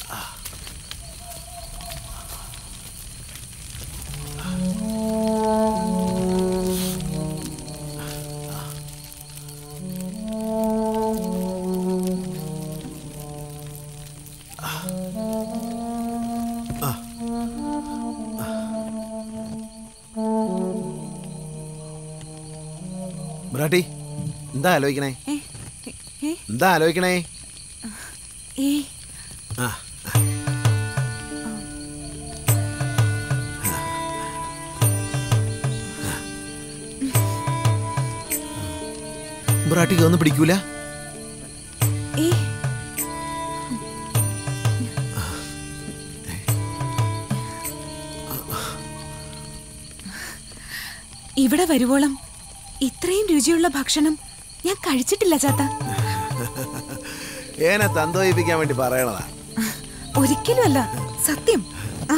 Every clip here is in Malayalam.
ബ്രാട്ടി എന്താ ആലോചിക്കണേ ഏ, ഏ, എന്താ ആലോചിക്കണേ ഏ, ആ ബ്രാട്ടിക്ക് ഒന്നും പിടിക്കൂല ഏ. ഇവിടെ വരുവോളം ഇത്രയും രുചിയുള്ള ഭക്ഷണം ഞാൻ കഴിച്ചിട്ടില്ല ചാത്ത ഏനെ തന്തോയിപ്പിക്കാൻ വേണ്ടി പറയണതാ ഒരിക്കലും അല്ല സത്യം ആ,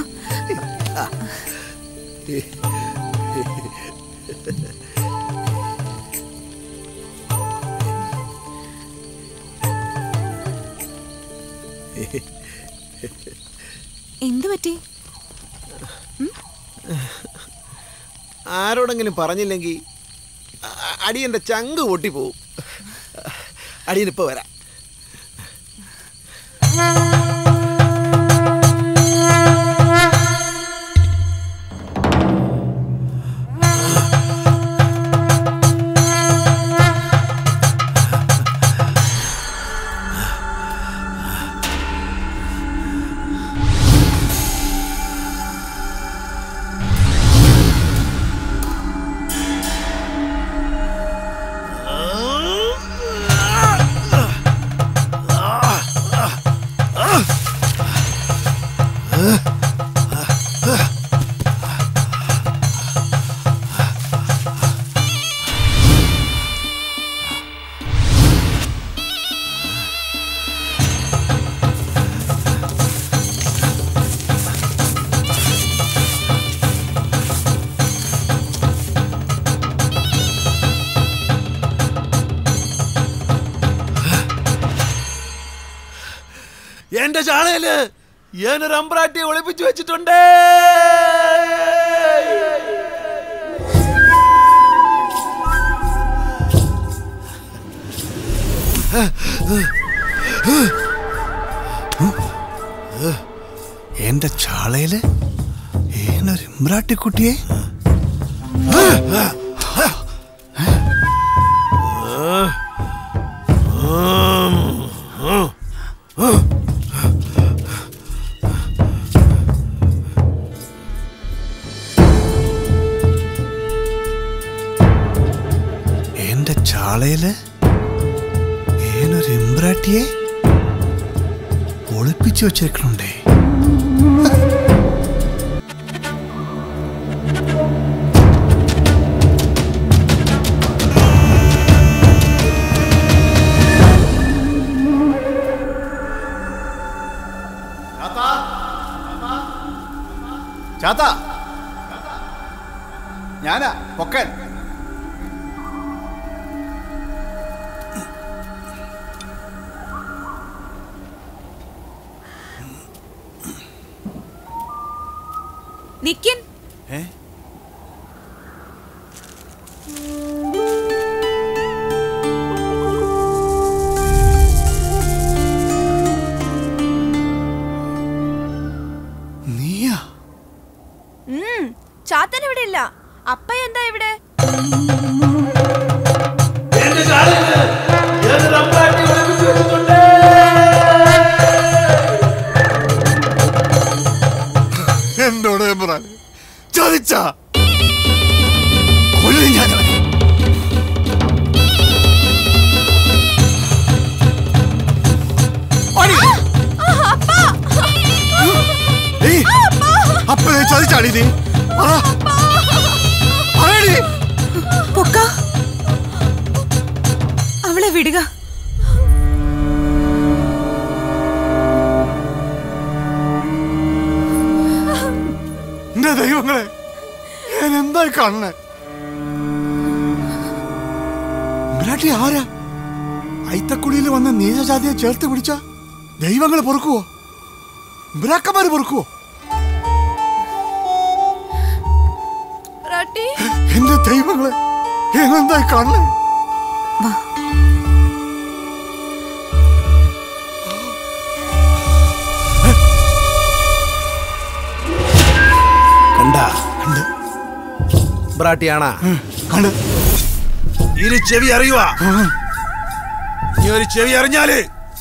എന്തു പറ്റി ആരോടെങ്കിലും പറഞ്ഞില്ലെങ്കിൽ അ- അടിയന്റെ ചങ്ക് പൊട്ടിപ്പോവും അടിയനിപ്പോ വരാം എന്റെ ചാളയില് ഞാനൊരു അമ്പ്രാട്ടിയെ ഒളിപ്പിച്ചു വെച്ചിട്ടുണ്ട് എന്റെ ചാളയില് ഏനൊരു ഇമ്രാട്ടിക്കുട്ടിയെ എന്റെ ചാളയില് ഏനൊരു ഇമ്രാട്ടിയെ ഒളിപ്പിച്ചു വച്ചേക്കണുണ്ടേ ചാത്ത ഞാനാ പൊക്കൻ നിക്കിൻ ഏ നീയാ ചാത്തൻ ഇവിടെ ഇല്ല അപ്പ എന്താ ഇവിടെ എന്റെ ചാളയില് ഞാനൊരു അമ്പ്രാട്ടിയെ ഒളിപ്പിച്ചു വെച്ചിട്ടുണ്ട് എന്നോട് എമ്പ്രാൻ ചതിച്ച കൊല്ലി ഞാൻ അവനെ. ഓടി. ഏയ്, അപ്പനെ ചതിച്ചാടി നീ പറ. പറയടി. പൊക്ക അവളെ വിടുക എന്റെ ദൈവങ്ങളെ ഞാൻ എന്തായി കാണണേ ഇമ്രാട്ടി ആരാ ഐത്തക്കുടിയിൽ വന്ന നീചജാതിയെ ചേർത്ത് പിടിച്ച ദൈവങ്ങൾ പൊറുക്കുവോ ബ്രാക്കന്മാര് പൊറുക്കുവോ റാട്ടി എന്റെ ദൈവങ്ങളെ എന്തായി കാണണേ വാ കണ്ട ബ്രാട്ടിയാണാ കണ്ട് ഇനി ചെവി അറിയുവാ നീ ഒരു ചെവി അറിഞ്ഞാല്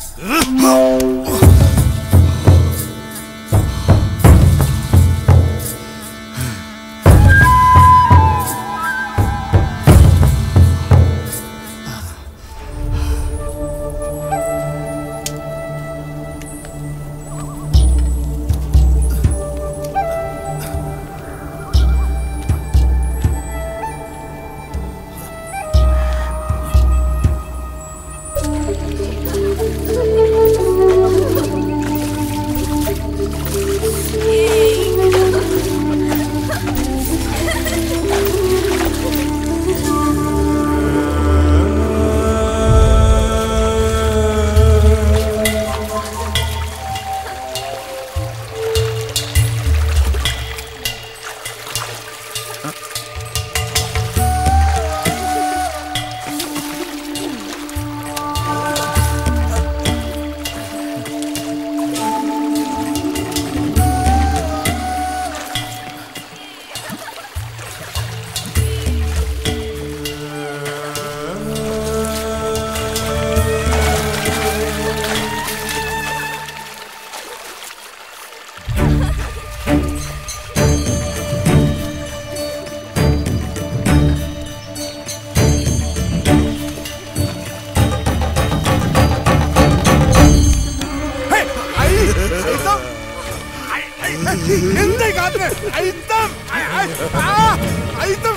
എന്തായി കാട്ടിന് അയിത്തം ആ, അയിത്തം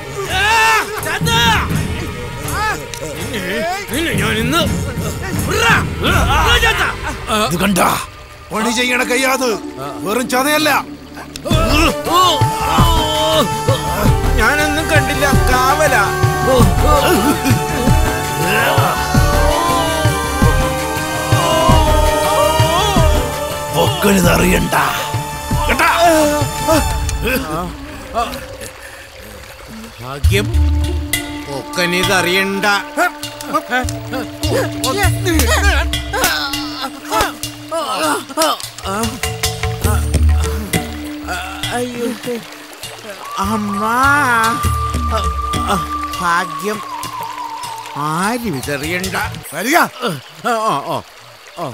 ഇത് കണ്ട പണി ചെയ്യണ കയ്യാത് വെറും ചതയല്ല ഞാനൊന്നും കണ്ടില്ല കാവല പൊക്കണിത് അറിയണ്ട കേട്ടാ ഭാഗ്യം ഒക്കനിതറിയണ്ട അയ്യോ അമ്മാ ഭാഗ്യം ആരും ഇതറിയണ്ട വരിക ഓ ഓ ഓ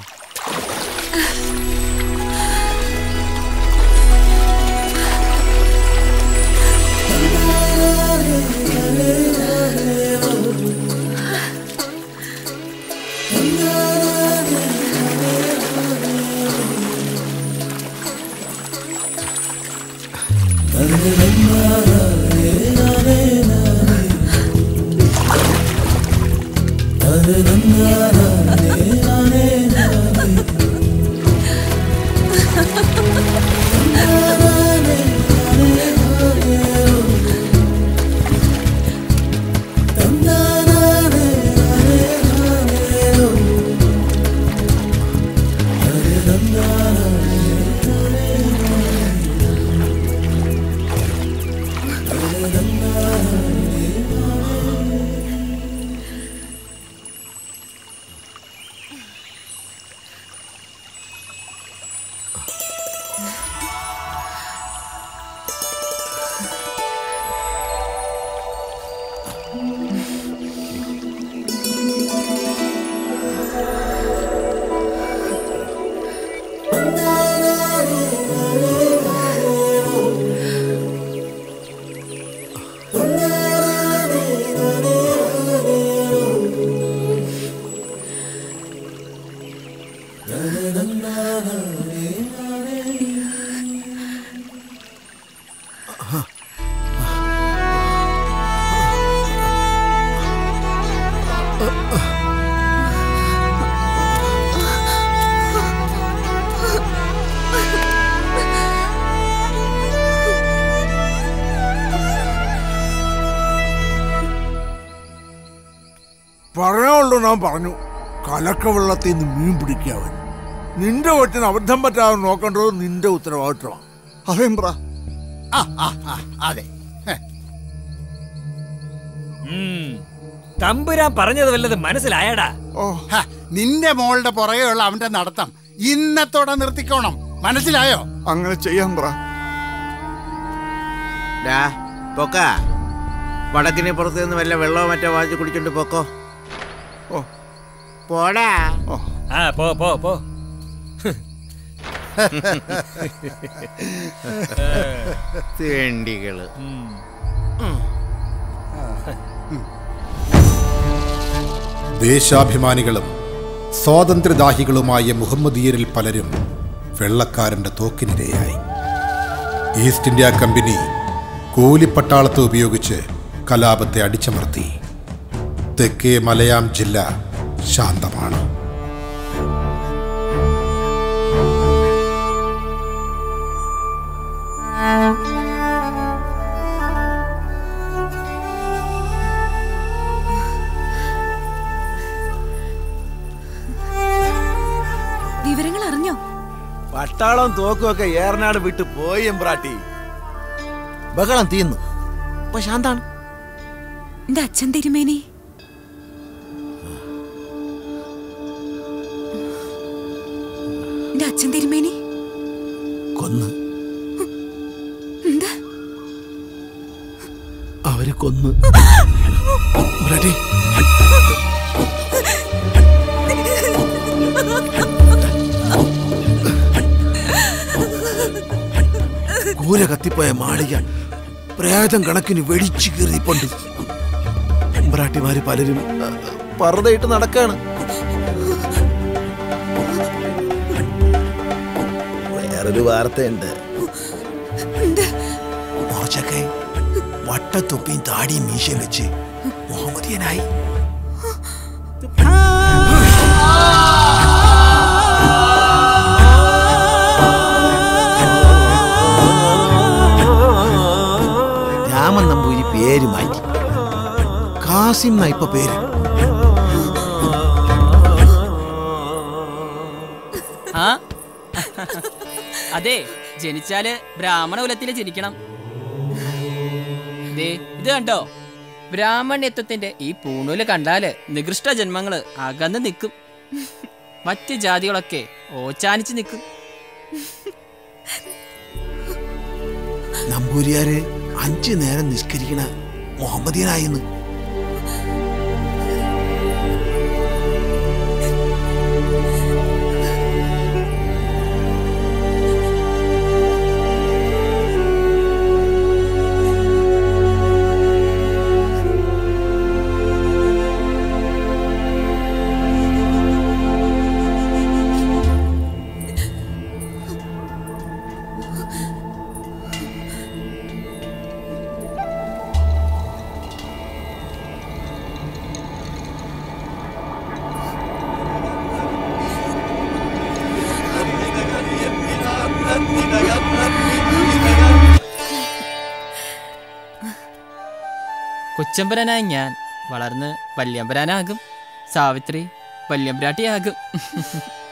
പറയാനുള്ളൂ ഞാൻ പറഞ്ഞു കലക്ക വെള്ളത്തിൽ നിന്ന് മീൻ പിടിക്കാവൻ നിന്റെ കൊച്ചിന് അബദ്ധം പറ്റാതെ നോക്കേണ്ടത് നിന്റെ ഉത്തരവാദിത്വമാണ് അതേം പറ ആ ആ ആ അതെ ഹെ. ഉം. തമ്പുരാൻ പറഞ്ഞത് വല്ലത് മനസ്സിലായടാ ഓ ഹ, നിന്റെ മോളുടെ പുറകെയുള്ള അവന്റെ നടത്തം ഇന്നത്തോടെ നിർത്തിക്കോണം മനസ്സിലായോ അങ്ങനെ ചെയ്യാൻ പറ ഡാ പൊക്ക വടക്കിന് പുറത്ത് നിന്ന് വല്ല വെള്ളമോ മറ്റോ വാങ്ങിച്ച് കുടിച്ചോണ്ട് പൊക്കോ ഓ പോടാ ഓ ആ പോ പോ പോ തേണ്ടികള് ദേശാഭിമാനികളും സ്വാതന്ത്ര്യദാഹികളുമായ മുഹമ്മദീയരിൽ പലരും വെള്ളക്കാരന്റെ തോക്കിനിരയായി ഈസ്റ്റ് ഇന്ത്യ കമ്പനി കൂലിപ്പട്ടാളത്തെ ഉപയോഗിച്ച് കലാപത്തെ അടിച്ചമർത്തി തെക്കേ മലയാം ജില്ല ശാന്തമാണ് വിവരങ്ങൾ അറിഞ്ഞോ പട്ടാളം തോക്കുമൊക്കെ ഏറനാട് വിട്ട് പോയി എമ്പ്രാട്ടി ബഹളം തീർന്നു ഇപ്പൊ ശാന്താണ് എന്റെ അച്ഛൻ തിരുമേനി എന്റെ അച്ഛൻ തിരുമേനി കൊന്ന് എന്താ അവര് കൊന്ന് എമ്പ്രാട്ടി കൂര കത്തിപ്പോയ മാളിക പ്രേതം കണക്കിന് വെടിച്ചു കീറിപ്പുണ്ട് എമ്പ്രാട്ടിമാര് പലരും അ, പർദ്ദയിട്ട് നടക്കാണ് വേറൊരു വാർത്തയുണ്ട് മോർച്ചക്കെ വട്ടത്തൊപ്പിയും താടിയും മീശയും വെച്ച് മുഹമ്മദിയനായി രാമൻ നമ്പൂരി പേര് മാറ്റി കാസിം എന്നാ ഇപ്പൊ പേര് ആ അതെ ജനിച്ചാല് ബ്രാഹ്മണ കുലത്തില് ജനിക്കണം ദേ ഇത് കണ്ടോ ബ്രാഹ്മണ്യത്വത്തിന്റെ ഈ പൂണൂല് കണ്ടാല് നികൃഷ്ട ജന്മങ്ങള് അകന്ന് നിൽക്കും മറ്റ് ജാതികളൊക്കെ ഓച്ചാനിച്ച് നിൽക്കും നമ്പൂരിയാര് അഞ്ചു നേരം നിസ്കരിക്കണ മുഹമ്മദിയനായിന്ന് കൊച്ചമ്പരനായ ഞാൻ വളർന്ന് വല്യമ്പരാനാകും സാവിത്രി വല്യമ്പ്രാട്ടിയാകും